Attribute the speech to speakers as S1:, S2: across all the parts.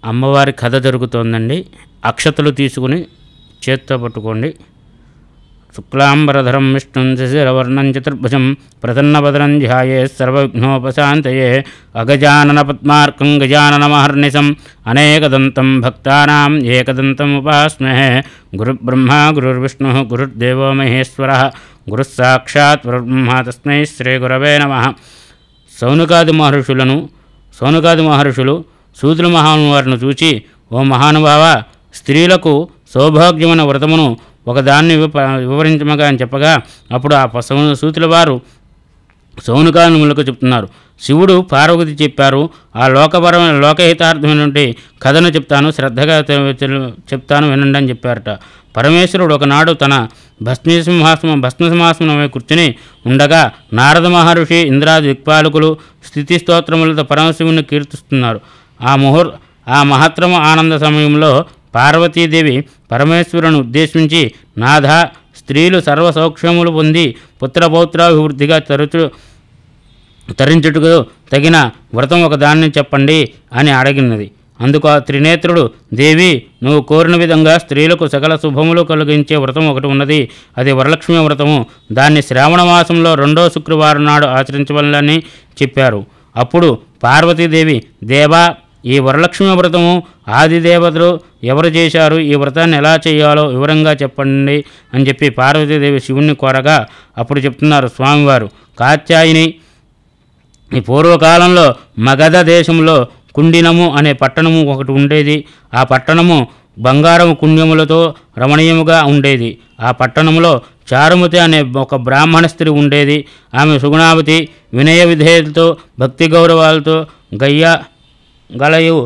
S1: అమ్మవారి కథ జరుగుతోందండి అక్షతలు తీసుకుని చేత్తో పట్టుకోండి శుక్లాంబరధరం విష్ణుం శశిరవర్ణం చతుర్భుజం ప్రసన్నభద్రం ధ్యాయే సర్వవిఘ్నోపశాంతయే అగజానన పద్మార్కం గజాననమహర్నిశం అనేకదంతం భక్తానాం ఏకదంతం ఉపాస్మహే గురుబ్రహ్మ గురుర్విష్ణు గురుర్దేవో మహేశ్వర గురుస్సాక్షాత్ పరబ్రహ్మ తస్మై శ్రీ గురవే నమ సౌనకాది మహర్షులను సౌనకాది మహర్షులు సూతుల మహానువారిని చూచి ఓ మహానుభావ స్త్రీలకు సౌభాగ్యమైన వ్రతమును ఒకదాన్ని వివ వివరించమగా అని చెప్పగా అప్పుడు ఆ ప- సౌ సూతుల వారు సౌనకానుములకు చెప్తున్నారు శివుడు పార్వతి చెప్పారు ఆ లోకపరమైన లోకహితార్థమైనటువంటి కథను చెప్తాను శ్రద్ధగా తె- తెలు- చెప్తాను వినండి అని చెప్పారట పరమేశ్వరుడు ఒకనాడు తన భస్మసింహాసనం భస్మసింహాసనమై కూర్చుని ఉండగా నారద మహర్షి ఇంద్రాది దిక్పాలకులు స్థితి స్తోత్రములతో పరమశివుని కీర్తిస్తున్నారు ఆ ముహూర్ ఆ మహత్తమ ఆనంద సమయంలో పార్వతీదేవి పరమేశ్వరుని ఉద్దేశించి నాథ స్త్రీలు సర్వ సౌక్షములు పొంది పుత్రపౌత్రాభివృద్ధిగా తరచు తరించుటకు తగిన వ్రతం ఒక దాన్ని చెప్పండి అని అడిగినది అందుకు ఆ త్రినేత్రుడు దేవి నువ్వు కోరిన విధంగా స్త్రీలకు సకల శుభములు కలిగించే వ్రతం ఒకటి ఉన్నది అది వరలక్ష్మి వ్రతము దాన్ని శ్రావణ మాసంలో రెండో శుక్రవారం నాడు ఆచరించవలని చెప్పారు అప్పుడు పార్వతీదేవి దేవా ఈ వరలక్ష్మి వ్రతము ఆది దేవతలు ఎవరు చేశారు ఈ వ్రతాన్ని ఎలా చేయాలో వివరంగా చెప్పండి అని చెప్పి పార్వతీదేవి శివుణ్ణి కోరగా అప్పుడు చెప్తున్నారు స్వామివారు కాత్యాయిని ఈ పూర్వకాలంలో మగధ దేశంలో కుండినము అనే పట్టణము ఒకటి ఉండేది ఆ పట్టణము బంగారం కుండ్యములతో రమణీయముగా ఉండేది ఆ పట్టణంలో చారుమతి అనే ఒక బ్రాహ్మణ స్త్రీ ఉండేది ఆమె సుగుణావతి వినయ విధేయతతో భక్తి గౌరవాలతో గయ్య గలయు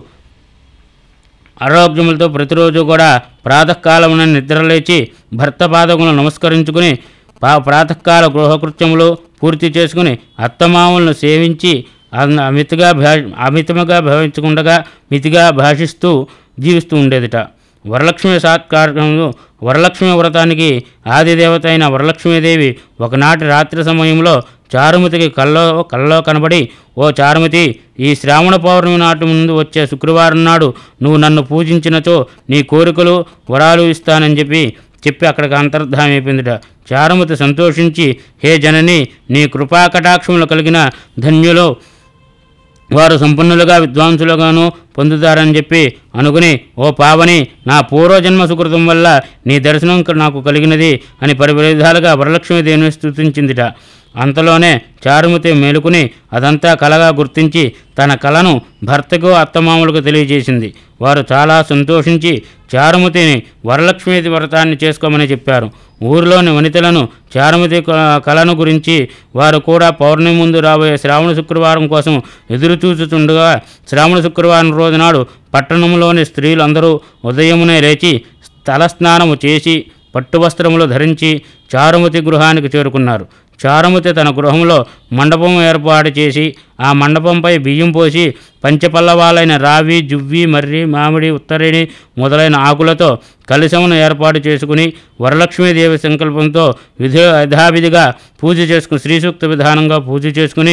S1: ఆరోగ్యములతో ప్రతిరోజు కూడా ప్రాతకాలమున నిద్రలేచి భర్త పాదములను నమస్కరించుకుని పా ప్రాతకాల గృహకృత్యములు పూర్తి చేసుకుని అత్తమామలను సేవించి అన్- అమితిగా భా అమితముగా భావించకుండగా మితిగా భాషిస్తూ జీవిస్తూ ఉండేదిట వరలక్ష్మి సాత్కారము వరలక్ష్మి వ్రతానికి ఆదిదేవత అయిన వరలక్ష్మీదేవి ఒకనాటి రాత్రి సమయంలో చారుమతికి కల్లో కల్లో కనబడి ఓ చారుమతి ఈ శ్రావణ పౌర్ణమి నాటి ముందు వచ్చే శుక్రవారం నాడు నువ్వు నన్ను పూజించినచో నీ కోరికలు వరాలు ఇస్తానని చెప్పి చెప్పి అక్కడికి అంతర్ధానం అయిపోయిందిట చారుమతి సంతోషించి హే జనని నీ కృపా కటాక్షములు కలిగిన ధన్యులు వారు సంపన్నులుగా విద్వాంసులుగాను పొందుతారని చెప్పి అనుకుని ఓ పావని నా పూర్వజన్మ సుకృతం వల్ల నీ దర్శనం క- నాకు కలిగినది అని పరివిధాలుగా వరలక్ష్మీదేవిని స్తుతించిందిట అంతలోనే చారుమతి మేలుకుని అదంతా కలగా గుర్తించి తన కలను భర్తకు అత్తమామలకు తెలియజేసింది వారు చాలా సంతోషించి చారుమతిని వరలక్ష్మీ వ్రతాన్ని చేసుకోమని చెప్పారు ఊరిలోని వనితలను చారుమతి క- కళను గురించి వారు కూడా పౌర్ణమి ముందు రాబోయే శ్రావణ శుక్రవారం కోసం ఎదురు చూచుతుండగా శ్రావణ శుక్రవారం రోజు నాడు పట్టణంలోని స్త్రీలందరూ ఉదయమునే లేచి తలస్నానము చేసి పట్టు వస్త్రములు ధరించి చారుమతి గృహానికి చేరుకున్నారు చారుమతి తన గృహంలో మండపం ఏర్పాటు చేసి ఆ మండపంపై బియ్యం పోసి పంచపల్లవాలైన రావి జువ్వి మర్రి మామిడి ఉత్తరిణి మొదలైన ఆకులతో కలశమును ఏర్పాటు చేసుకుని వరలక్ష్మీదేవి సంకల్పంతో విధి యథావిధిగా పూజ చేసుకుని శ్రీ సూక్త విధానంగా పూజ చేసుకుని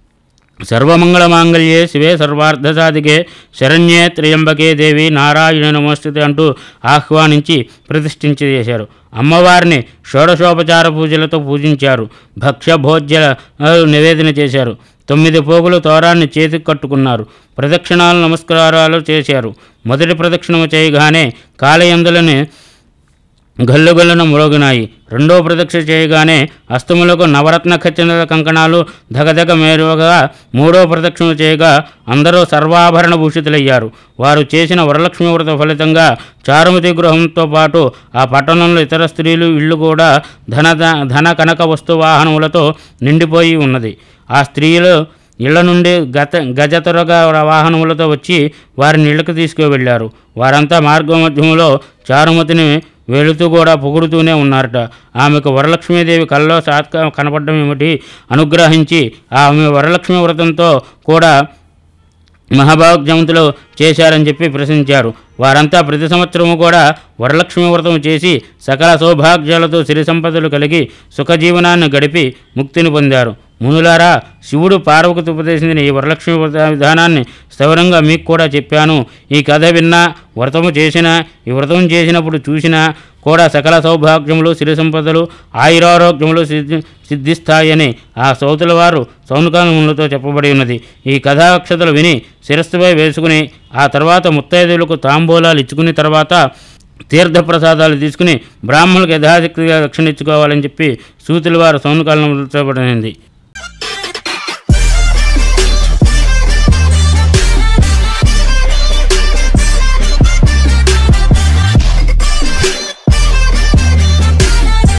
S1: సర్వమంగళ మాంగళ్యే శివే సర్వార్థసాధికే శరణ్యే త్రయంబకే దేవి నారాయణ నమోస్తుతే అంటూ ఆహ్వానించి ప్రతిష్ఠించి చేశారు అమ్మవారిని షోడశోపచార పూజలతో పూజించారు భక్ష్య భోజ్య ఆ, నివేదన చేశారు తొమ్మిది పోగులు తోరాన్ని చేతికి కట్టుకున్నారు ప్రదక్షిణాలు నమస్కారాలు చేశారు మొదటి ప్రదక్షిణము చేయగానే కాలయందులని గల్లుగల్లున మ్రోగినాయి రెండో ప్రదక్షిణ చేయగానే అస్తములకు నవరత్న ఖచ్చిత కంకణాలు ధగధగ మేరుగా మూడో ప్రదక్షిణ చేయగా అందరూ సర్వాభరణ భూషితులయ్యారు వారు చేసిన వరలక్ష్మి వ్రత ఫలితంగా చారుమతి గృహంతో పాటు ఆ పట్టణంలో ఇతర స్త్రీలు ఇళ్ళు కూడా ధన ధన కనక వస్తు వాహనములతో నిండిపోయి ఉన్నది ఆ స్త్రీలు ఇళ్ల నుండి గత గజతరగా వాహనములతో వచ్చి వారిని ఇళ్లకు తీసుకువెళ్ళారు వారంతా మార్గ మధ్యములో చారుమతిని వెళుతూ కూడా పొగుడుతూనే ఉన్నారట ఆమెకు వరలక్ష్మీదేవి కల్లో సాత్క కనపడడం ఏమిటి అనుగ్రహించి ఆమె వరలక్ష్మి వ్రతంతో కూడా మహాభాగ్యవంతులు చేశారని చెప్పి ప్రశంసించారు వారంతా ప్రతి సంవత్సరము కూడా వరలక్ష్మి వ్రతం చేసి సకల సౌభాగ్యాలతో సిరి సంపదలు కలిగి సుఖజీవనాన్ని గడిపి ముక్తిని పొందారు మునులారా శివుడు పార్వతికి ఉపదేశించిన ఈ వరలక్ష్మి వ్రత విధానాన్ని స్థవిరంగా మీకు కూడా చెప్పాను ఈ కథ విన్నా వ్రతము చేసినా ఈ వ్రతం చేసినప్పుడు చూసినా కూడా సకల సౌభాగ్యములు సిరి సంపదలు ఆయురారోగ్యములు సిద్ధి సిద్ధిస్తాయని ఆ సౌతుల వారు సౌనకాలములతో చెప్పబడి ఉన్నది ఈ కథాక్షతలు విని శిరస్సుపై వేసుకుని ఆ తర్వాత ముత్తైదులకు తాంబూలాలు ఇచ్చుకుని తర్వాత తీర్థప్రసాదాలు తీసుకుని బ్రాహ్మణులకు యథాశక్తిగా రక్షణ ఇచ్చుకోవాలని చెప్పి సూతుల వారు సౌనకాలను